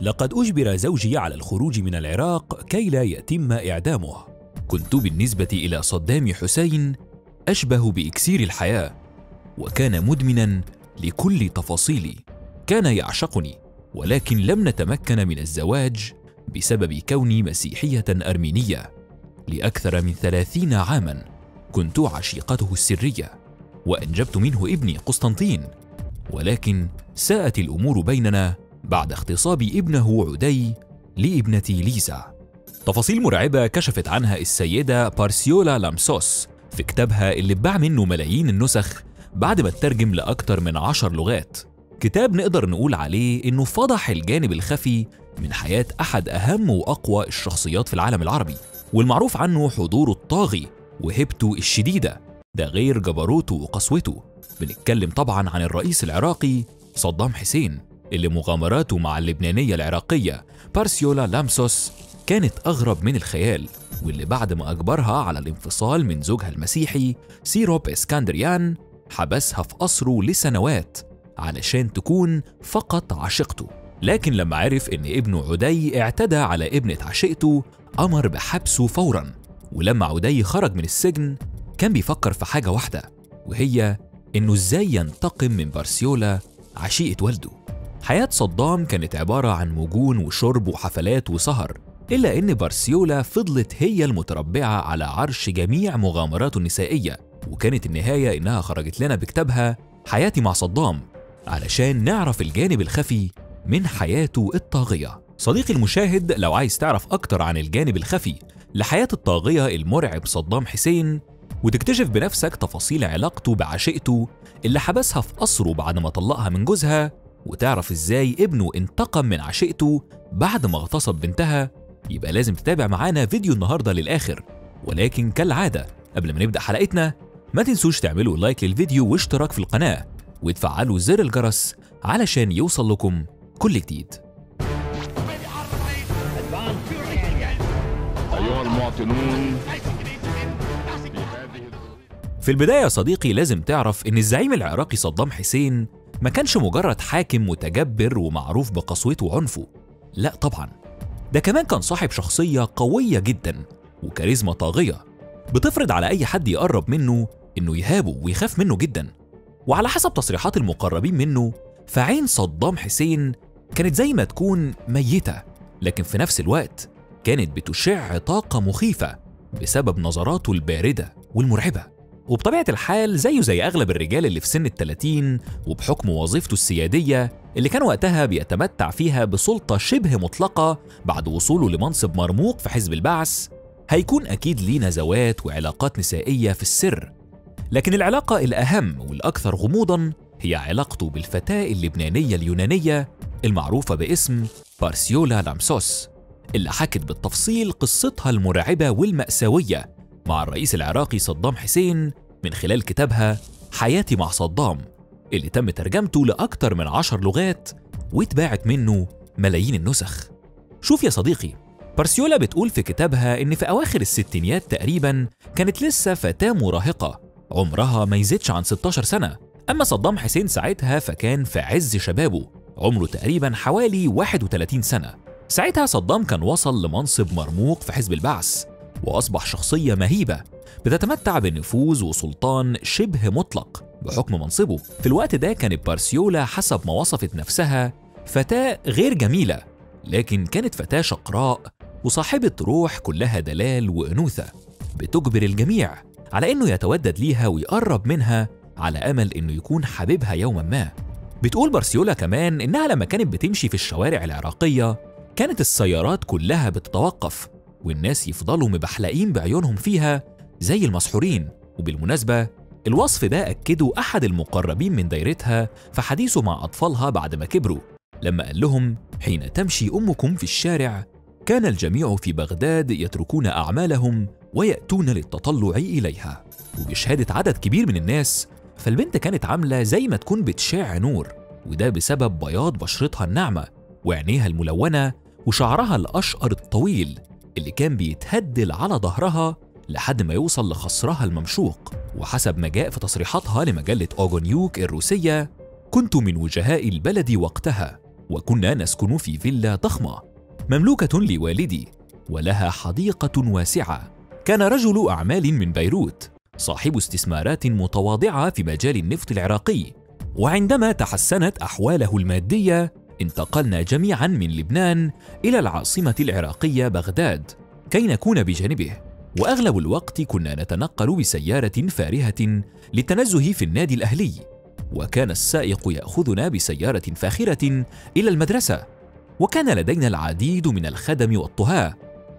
لقد أجبر زوجي على الخروج من العراق كي لا يتم إعدامه كنت بالنسبة إلى صدام حسين أشبه بإكسير الحياة وكان مدمنا لكل تفاصيلي كان يعشقني ولكن لم نتمكن من الزواج بسبب كوني مسيحية أرمينية لأكثر من ثلاثين عاما كنت عشيقته السرية وأنجبت منه ابني قسطنطين ولكن ساءت الأمور بيننا بعد اغتصاب ابنه عدي لابنتي ليزا تفاصيل مرعبة كشفت عنها السيدة بارسيولا لامسوس في كتابها اللي اتباع منه ملايين النسخ بعد ما اترجم لأكتر من عشر لغات كتاب نقدر نقول عليه إنه فضح الجانب الخفي من حياة أحد أهم وأقوى الشخصيات في العالم العربي والمعروف عنه حضوره الطاغي وهبته الشديدة ده غير جبروته وقسوته بنتكلم طبعا عن الرئيس العراقي صدام حسين اللي مغامراته مع اللبنانية العراقية بارسيولا لامسوس كانت أغرب من الخيال واللي بعد ما أجبرها على الانفصال من زوجها المسيحي سيروب اسكندريان حبسها في قصره لسنوات علشان تكون فقط عشيقته لكن لما عرف إن ابنه عدي اعتدى على ابنة عشيقته أمر بحبسه فورا ولما عدي خرج من السجن كان بيفكر في حاجة واحدة وهي إنه إزاي ينتقم من بارسيولا عشيقة والده حياة صدام كانت عبارة عن مجون وشرب وحفلات وسهر إلا إن بارسيولا فضلت هي المتربعة على عرش جميع مغامراته النسائية وكانت النهاية إنها خرجت لنا بكتابها حياتي مع صدام علشان نعرف الجانب الخفي من حياته الطاغية صديقي المشاهد لو عايز تعرف أكتر عن الجانب الخفي لحياة الطاغية المرعب صدام حسين وتكتشف بنفسك تفاصيل علاقته بعشيقته اللي حبسها في قصره بعد ما طلقها من جوزها وتعرف ازاي ابنه انتقم من عشيقته بعد ما اغتصب بنتها يبقى لازم تتابع معانا فيديو النهارده للآخر ولكن كالعادة قبل ما نبدأ حلقتنا ما تنسوش تعملوا لايك للفيديو واشتراك في القناة وتفعلوا زر الجرس علشان يوصل لكم كل جديد أيها المواطنون في البداية يا صديقي لازم تعرف إن الزعيم العراقي صدام حسين ما كانش مجرد حاكم متجبر ومعروف بقسوته وعنفه لا طبعا ده كمان كان صاحب شخصية قوية جدا وكاريزما طاغية بتفرض على أي حد يقرب منه إنه يهابه ويخاف منه جدا وعلى حسب تصريحات المقربين منه فعين صدام حسين كانت زي ما تكون ميتة لكن في نفس الوقت كانت بتشع طاقة مخيفة بسبب نظراته الباردة والمرعبة وبطبيعة الحال زيه زي أغلب الرجال اللي في سن التلاتين وبحكم وظيفته السيادية اللي كان وقتها بيتمتع فيها بسلطة شبه مطلقة بعد وصوله لمنصب مرموق في حزب البعث هيكون أكيد ليه نزوات وعلاقات نسائية في السر لكن العلاقة الأهم والأكثر غموضا هي علاقته بالفتاة اللبنانية اليونانية المعروفة باسم بارسيولا لامسوس اللي حكت بالتفصيل قصتها المرعبة والمأساوية مع الرئيس العراقي صدام حسين من خلال كتابها حياتي مع صدام اللي تم ترجمته لأكثر من عشر لغات واتباعت منه ملايين النسخ شوف يا صديقي بارسيولا بتقول في كتابها إن في أواخر الستينيات تقريبا كانت لسه فتاة مراهقة عمرها ما يزيدش عن 16 سنة أما صدام حسين ساعتها فكان في عز شبابه عمره تقريبا حوالي 31 سنة ساعتها صدام كان وصل لمنصب مرموق في حزب البعث وأصبح شخصية مهيبة بتتمتع بنفوذ وسلطان شبه مطلق بحكم منصبه في الوقت ده كانت بارسيولا حسب ما وصفت نفسها فتاة غير جميلة لكن كانت فتاة شقراء وصاحبة روح كلها دلال وأنوثة بتجبر الجميع على إنه يتودد ليها ويقرب منها على أمل إنه يكون حبيبها يوما ما بتقول بارسيولا كمان إنها لما كانت بتمشي في الشوارع العراقية كانت السيارات كلها بتتوقف والناس يفضلوا مبحلقين بعيونهم فيها زي المسحورين وبالمناسبة الوصف ده أكده أحد المقربين من دايرتها في حديثه مع أطفالها بعد ما كبروا لما قال لهم حين تمشي أمكم في الشارع كان الجميع في بغداد يتركون أعمالهم ويأتون للتطلع إليها وبشهادة عدد كبير من الناس فالبنت كانت عاملة زي ما تكون بتشع نور وده بسبب بياض بشرتها الناعمة وعينيها الملونة وشعرها الأشقر الطويل اللي كان بيتهدل على ظهرها لحد ما يوصل لخصرها الممشوق وحسب ما جاء في تصريحاتها لمجلة أوغونيوك الروسية كنت من وجهاء البلد وقتها وكنا نسكن في فيلا ضخمة مملوكة لوالدي ولها حديقة واسعة كان رجل أعمال من بيروت صاحب استثمارات متواضعة في مجال النفط العراقي وعندما تحسنت أحواله المادية انتقلنا جميعا من لبنان إلى العاصمة العراقية بغداد كي نكون بجانبه واغلب الوقت كنا نتنقل بسياره فارهه للتنزه في النادي الاهلي وكان السائق ياخذنا بسياره فاخره الى المدرسه وكان لدينا العديد من الخدم والطهاه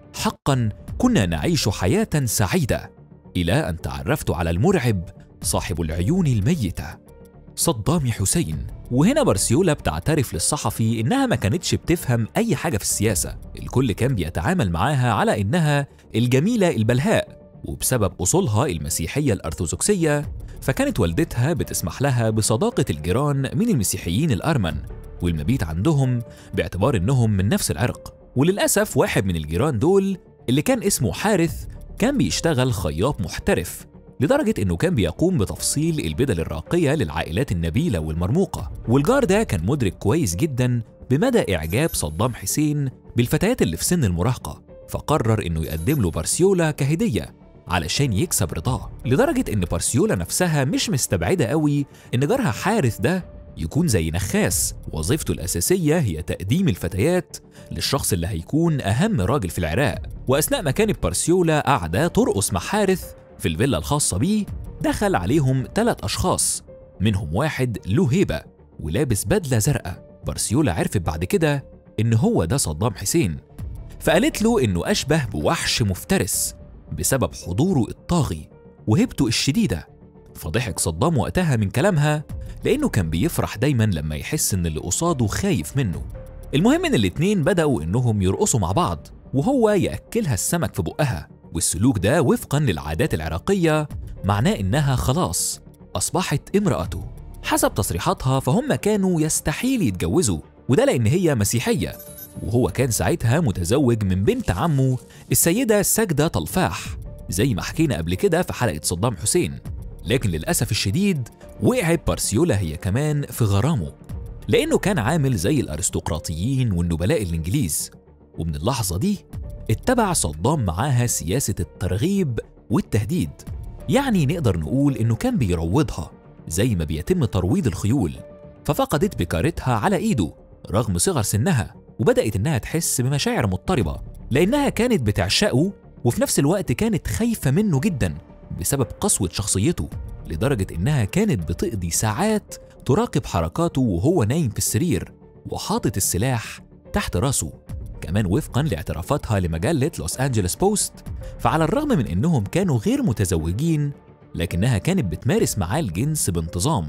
حقا كنا نعيش حياه سعيده الى ان تعرفت على المرعب صاحب العيون الميته صدام حسين وهنا بارسيولا بتعترف للصحفي إنها ما كانتش بتفهم أي حاجة في السياسة الكل كان بيتعامل معاها على إنها الجميلة البلهاء وبسبب أصولها المسيحية الأرثوذكسية فكانت والدتها بتسمح لها بصداقة الجيران من المسيحيين الأرمن والمبيت عندهم باعتبار إنهم من نفس العرق وللأسف واحد من الجيران دول اللي كان اسمه حارث كان بيشتغل خياط محترف لدرجة إنه كان بيقوم بتفصيل البدل الراقية للعائلات النبيلة والمرموقة والجار ده كان مدرك كويس جدا بمدى إعجاب صدام حسين بالفتيات اللي في سن المراهقة فقرر إنه يقدم له بارسيولا كهدية علشان يكسب رضاه لدرجة إن بارسيولا نفسها مش مستبعدة قوي إن جارها حارث ده يكون زي نخاس وظيفته الأساسية هي تقديم الفتيات للشخص اللي هيكون أهم راجل في العراق وأثناء ما كانت بارسيولا قاعدة ترقص مع حارث في الفيلا الخاصة بيه دخل عليهم ثلاث أشخاص منهم واحد له هيبة ولابس بدلة زرقاء بارسيولا عرفت بعد كده إن هو ده صدام حسين فقالت له إنه أشبه بوحش مفترس بسبب حضوره الطاغي وهيبته الشديدة فضحك صدام وقتها من كلامها لأنه كان بيفرح دايما لما يحس إن اللي قصاده خايف منه المهم إن الاتنين بدأوا إنهم يرقصوا مع بعض وهو يأكلها السمك في بقها والسلوك ده وفقا للعادات العراقية معناه إنها خلاص أصبحت امرأته حسب تصريحاتها فهم كانوا يستحيل يتجوزوا وده لأن هي مسيحية وهو كان ساعتها متزوج من بنت عمه السيدة سجدة طلفاح زي ما حكينا قبل كده في حلقة صدام حسين لكن للأسف الشديد وقعت بارسيولا هي كمان في غرامه لأنه كان عامل زي الأرستقراطيين والنبلاء الإنجليز ومن اللحظة دي اتبع صدام معاها سياسة الترغيب والتهديد يعني نقدر نقول إنه كان بيروضها زي ما بيتم ترويض الخيول ففقدت بكارتها على إيده رغم صغر سنها وبدأت إنها تحس بمشاعر مضطربة لأنها كانت بتعشقه وفي نفس الوقت كانت خايفة منه جدا بسبب قسوة شخصيته لدرجة إنها كانت بتقضي ساعات تراقب حركاته وهو نايم في السرير وحاطط السلاح تحت راسه كمان وفقا لاعترافاتها لمجلة لوس أنجلوس بوست فعلى الرغم من إنهم كانوا غير متزوجين لكنها كانت بتمارس معاه الجنس بانتظام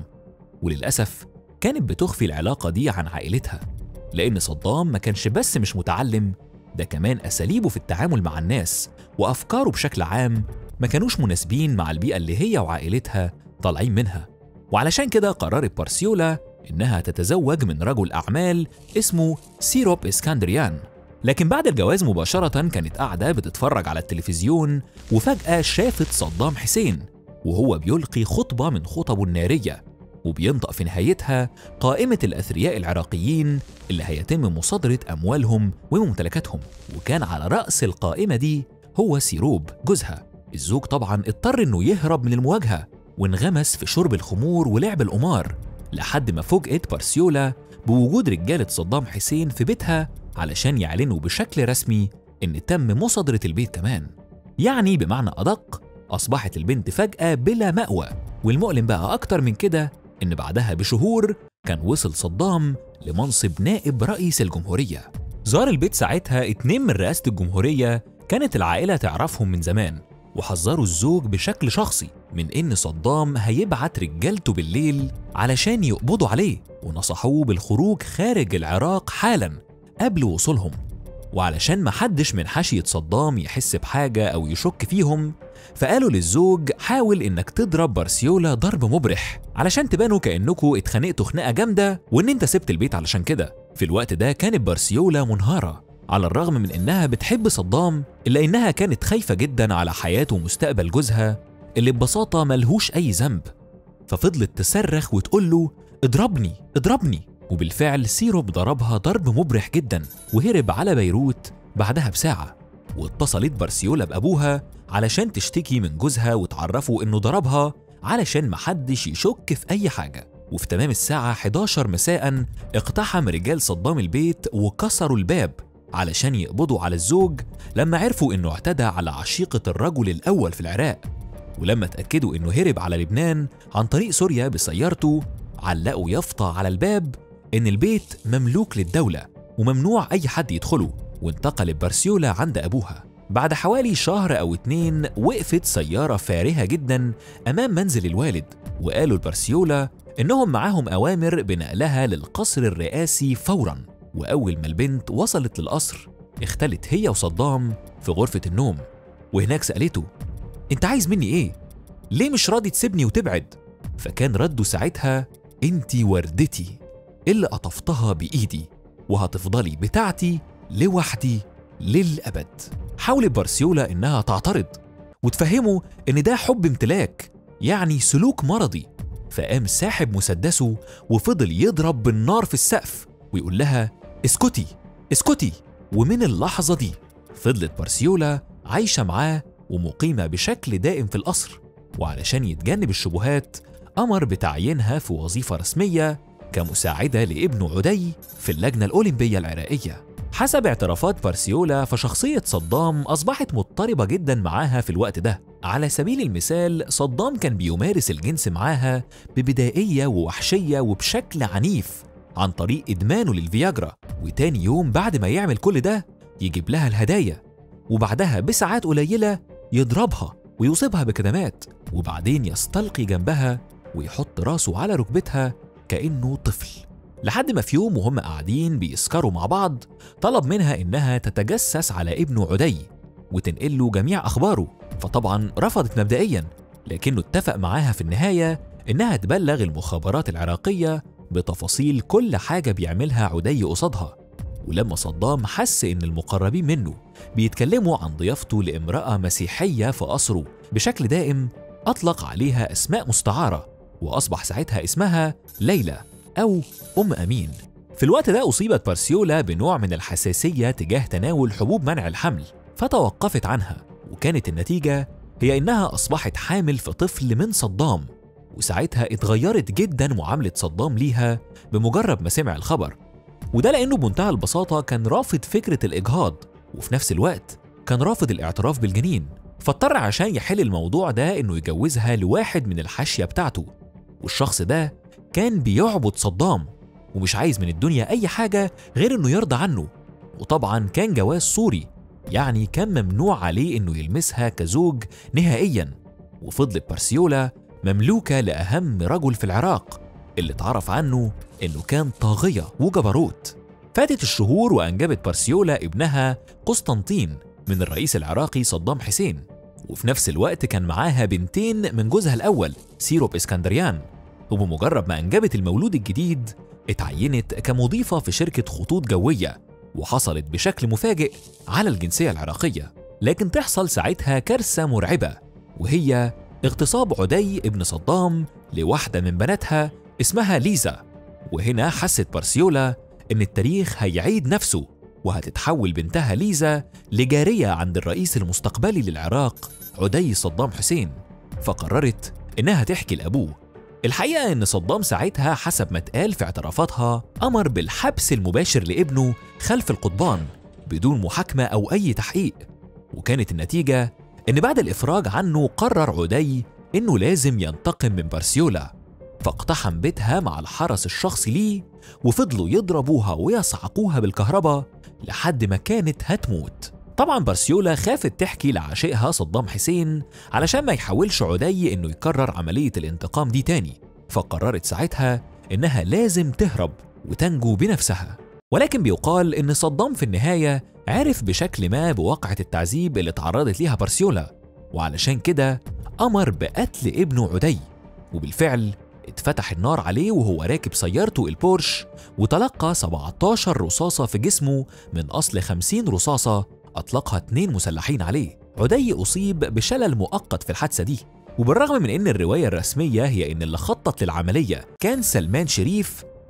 وللأسف كانت بتخفي العلاقة دي عن عائلتها لأن صدام ما كانش بس مش متعلم ده كمان أساليبه في التعامل مع الناس وأفكاره بشكل عام ما كانوش مناسبين مع البيئة اللي هي وعائلتها طالعين منها وعلشان كده قررت بارسيولا إنها تتزوج من رجل أعمال اسمه سيروب إسكندريان لكن بعد الجواز مباشرة كانت قاعدة بتتفرج على التلفزيون وفجأة شافت صدام حسين وهو بيلقي خطبة من خطبه النارية وبينطق في نهايتها قائمة الأثرياء العراقيين اللي هيتم مصادرة أموالهم وممتلكاتهم وكان على رأس القائمة دي هو سيروب جوزها الزوج طبعا اضطر انه يهرب من المواجهة وانغمس في شرب الخمور ولعب القمار لحد ما فوجئت بارسيولا بوجود رجالة صدام حسين في بيتها علشان يعلنوا بشكل رسمي إن تم مصادرة البيت كمان يعني بمعنى أدق أصبحت البنت فجأة بلا مأوى والمؤلم بقى أكتر من كده إن بعدها بشهور كان وصل صدام لمنصب نائب رئيس الجمهورية زار البيت ساعتها اتنين من رئاسة الجمهورية كانت العائلة تعرفهم من زمان وحذروا الزوج بشكل شخصي من إن صدام هيبعت رجالته بالليل علشان يقبضوا عليه ونصحوه بالخروج خارج العراق حالا قبل وصولهم وعلشان محدش من حاشية صدام يحس بحاجة أو يشك فيهم فقالوا للزوج حاول إنك تضرب بارسيولا ضرب مبرح علشان تبانوا كأنكوا اتخانقتوا خناقة جامدة وإن أنت سبت البيت علشان كده في الوقت ده كانت بارسيولا منهارة على الرغم من إنها بتحب صدام إلا إنها كانت خايفة جدا على حياة ومستقبل جوزها اللي ببساطة ملهوش أي ذنب ففضلت تصرخ وتقول له اضربني اضربني وبالفعل سيروب ضربها ضرب مبرح جدا وهرب على بيروت بعدها بساعة واتصلت بارسيولا بأبوها علشان تشتكي من جوزها وتعرفه إنه ضربها علشان محدش يشك في أي حاجة وفي تمام الساعة 11 مساء اقتحم رجال صدام البيت وكسروا الباب علشان يقبضوا على الزوج لما عرفوا إنه اعتدى على عشيقة الرجل الأول في العراق ولما اتأكدوا إنه هرب على لبنان عن طريق سوريا بسيارته علقوا يافطة على الباب إن البيت مملوك للدولة وممنوع أي حد يدخله وانتقلت بارسيولا عند أبوها بعد حوالي شهر أو اتنين وقفت سيارة فارهة جدا أمام منزل الوالد وقالوا لبارسيولا إنهم معاهم أوامر بنقلها للقصر الرئاسي فورا وأول ما البنت وصلت للقصر اختلت هي وصدام في غرفة النوم وهناك سألته أنت عايز مني إيه؟ ليه مش راضي تسيبني وتبعد؟ فكان رده ساعتها أنت وردتي اللي قطفتها بإيدي وهتفضلي بتاعتي لوحدي للأبد حاولت بارسيولا إنها تعترض وتفهمه إن ده حب امتلاك يعني سلوك مرضي فقام ساحب مسدسه وفضل يضرب بالنار في السقف ويقول لها اسكتي اسكتي ومن اللحظة دي فضلت بارسيولا عايشة معاه ومقيمة بشكل دائم في القصر وعلشان يتجنب الشبهات أمر بتعيينها في وظيفة رسمية كمساعدة لابنه عدي في اللجنة الأولمبية العراقية حسب اعترافات بارسيولا فشخصية صدام أصبحت مضطربة جدا معاها في الوقت ده على سبيل المثال صدام كان بيمارس الجنس معاها ببدائية ووحشية وبشكل عنيف عن طريق إدمانه للفياجرا وتاني يوم بعد ما يعمل كل ده يجيب لها الهدايا وبعدها بساعات قليلة يضربها ويصيبها بكدمات وبعدين يستلقي جنبها ويحط راسه على ركبتها كأنه طفل لحد ما في يوم وهم قاعدين بيسكروا مع بعض طلب منها إنها تتجسس على ابنه عدي وتنقل له جميع أخباره فطبعا رفضت مبدئيا لكنه اتفق معاها في النهاية إنها تبلغ المخابرات العراقية بتفاصيل كل حاجة بيعملها عدي قصادها ولما صدام حس إن المقربين منه بيتكلموا عن ضيافته لامرأة مسيحية في قصره بشكل دائم أطلق عليها أسماء مستعارة وأصبح ساعتها اسمها ليلى أو أم أمين في الوقت ده أصيبت بارسيولا بنوع من الحساسية تجاه تناول حبوب منع الحمل فتوقفت عنها وكانت النتيجة هي إنها أصبحت حامل في طفل من صدام وساعتها اتغيرت جدا معاملة صدام ليها بمجرد ما سمع الخبر وده لأنه بمنتهى البساطة كان رافض فكرة الإجهاض وفي نفس الوقت كان رافض الاعتراف بالجنين فاضطر عشان يحل الموضوع ده إنه يجوزها لواحد من الحاشية بتاعته والشخص ده كان بيعبد صدام ومش عايز من الدنيا أي حاجة غير إنه يرضى عنه وطبعا كان جواز سوري يعني كان ممنوع عليه إنه يلمسها كزوج نهائيا وفضلت بارسيولا مملوكة لأهم رجل في العراق اللي اتعرف عنه إنه كان طاغية وجبروت فاتت الشهور وأنجبت بارسيولا ابنها قسطنطين من الرئيس العراقي صدام حسين وفي نفس الوقت كان معاها بنتين من جوزها الأول سيروب اسكندريان وبمجرد ما أنجبت المولود الجديد اتعينت كمضيفة في شركة خطوط جوية وحصلت بشكل مفاجئ على الجنسية العراقية لكن تحصل ساعتها كارثة مرعبة وهي اغتصاب عدي ابن صدام لواحدة من بناتها اسمها ليزا وهنا حست بارسيولا إن التاريخ هيعيد نفسه وهتتحول بنتها ليزا لجارية عند الرئيس المستقبلي للعراق عدي صدام حسين فقررت إنها تحكي لأبوه الحقيقة إن صدام ساعتها حسب ما اتقال في اعترافاتها أمر بالحبس المباشر لابنه خلف القضبان بدون محاكمة أو أي تحقيق وكانت النتيجة إن بعد الإفراج عنه قرر عدي إنه لازم ينتقم من بارسيولا فاقتحم بيتها مع الحرس الشخصي ليه وفضلوا يضربوها ويصعقوها بالكهرباء لحد ما كانت هتموت طبعا بارسيولا خافت تحكي لعاشقها صدام حسين علشان ما يحاولش عدي انه يكرر عملية الانتقام دي تاني فقررت ساعتها انها لازم تهرب وتنجو بنفسها ولكن بيقال ان صدام في النهاية عرف بشكل ما بواقعة التعذيب اللي تعرضت ليها بارسيولا وعلشان كده أمر بقتل ابنه عدي وبالفعل اتفتح النار عليه وهو راكب سيارته البورش وتلقى 17 رصاصة في جسمه من أصل 50 رصاصة أطلقها اتنين مسلحين عليه عدي أصيب بشلل مؤقت في الحادثة دي وبالرغم من أن الرواية الرسمية هي أن اللي خطط للعملية كان سلمان شريف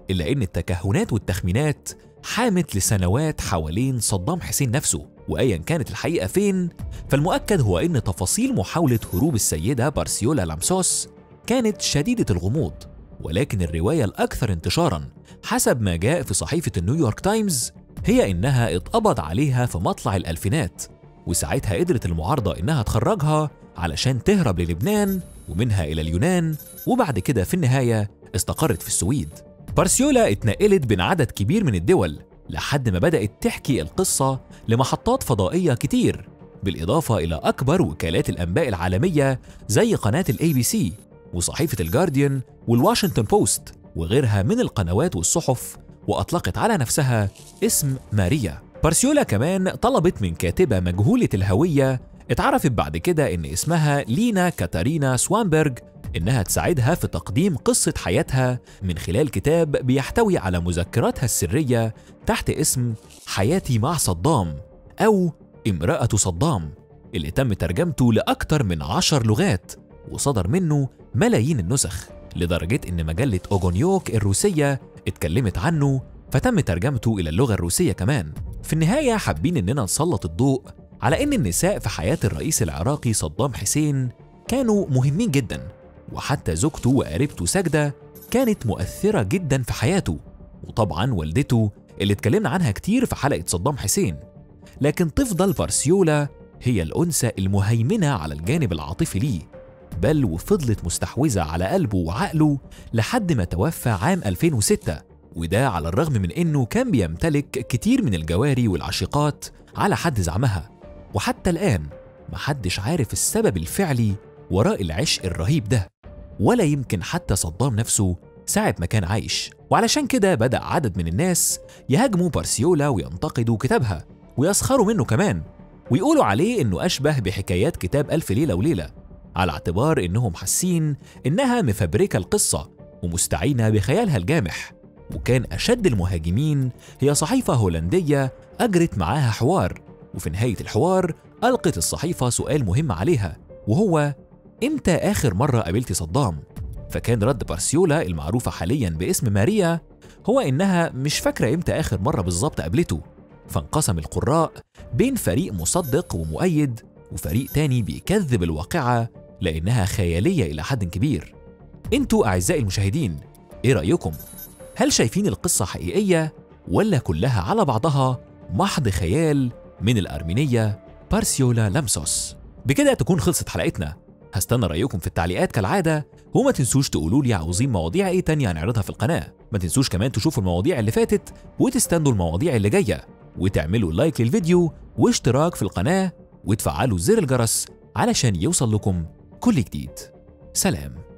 إلا إن التكهنات والتخمينات حامت لسنوات حوالين صدام حسين نفسه وأيا كانت الحقيقة فين فالمؤكد هو إن تفاصيل محاولة هروب السيدة بارسيولا لامسوس كانت شديدة الغموض ولكن الرواية الأكثر انتشارا حسب ما جاء في صحيفة النيويورك تايمز هي إنها اتقبض عليها في مطلع الألفينات وساعتها قدرت المعارضة إنها تخرجها علشان تهرب للبنان ومنها إلى اليونان وبعد كده في النهاية استقرت في السويد بارسيولا اتنقلت بين عدد كبير من الدول لحد ما بدأت تحكي القصة لمحطات فضائية كتير بالإضافة إلى أكبر وكالات الأنباء العالمية زي قناة الاي بي سي وصحيفة الجارديان والواشنطن بوست وغيرها من القنوات والصحف وأطلقت على نفسها اسم ماريا بارسيولا كمان طلبت من كاتبة مجهولة الهوية اتعرفت بعد كده إن اسمها لينا كاتارينا سوانبرغ إنها تساعدها في تقديم قصة حياتها من خلال كتاب بيحتوي على مذكراتها السرية تحت اسم حياتي مع صدام أو امرأة صدام اللي تم ترجمته لأكثر من عشر لغات وصدر منه ملايين النسخ لدرجة إن مجلة أوغونيوك الروسية اتكلمت عنه فتم ترجمته إلى اللغة الروسية كمان في النهاية حابين إننا نسلط الضوء على إن النساء في حياة الرئيس العراقي صدام حسين كانوا مهمين جدا وحتى زوجته وقريبته ساجدة كانت مؤثرة جدا في حياته وطبعا والدته اللي اتكلمنا عنها كتير في حلقة صدام حسين لكن تفضل بارسيولا هي الأنثى المهيمنة على الجانب العاطفي ليه بل وفضلت مستحوذة على قلبه وعقله لحد ما توفى عام 2006 وده على الرغم من إنه كان بيمتلك كتير من الجواري والعشيقات على حد زعمها وحتى الآن محدش عارف السبب الفعلي وراء العشق الرهيب ده ولا يمكن حتى صدام نفسه ساعة ما كان عايش وعلشان كده بدأ عدد من الناس يهاجموا بارسيولا وينتقدوا كتابها ويسخروا منه كمان ويقولوا عليه إنه أشبه بحكايات كتاب ألف ليلة وليلة على اعتبار إنهم حاسين إنها مفبركة القصة ومستعينة بخيالها الجامح وكان أشد المهاجمين هي صحيفة هولندية أجرت معاها حوار وفي نهاية الحوار ألقت الصحيفة سؤال مهم عليها وهو إمتى آخر مرة قابلتي صدام؟ فكان رد بارسيولا المعروفة حاليا باسم ماريا هو إنها مش فاكرة إمتى آخر مرة بالظبط قابلته فانقسم القراء بين فريق مصدق ومؤيد وفريق تاني بيكذب الواقعة لأنها خيالية إلى حد كبير انتوا أعزائي المشاهدين إيه رأيكم؟ هل شايفين القصة حقيقية ولا كلها على بعضها محض خيال من الأرمينية بارسيولا لامسوس بكده تكون خلصت حلقتنا هستنى رأيكم في التعليقات كالعادة وما تنسوش تقولوا لي عاوزين مواضيع ايه تانية هنعرضها في القناة ما تنسوش كمان تشوفوا المواضيع اللي فاتت وتستنوا المواضيع اللي جاية وتعملوا لايك للفيديو واشتراك في القناة وتفعلوا زر الجرس علشان يوصل لكم كل جديد سلام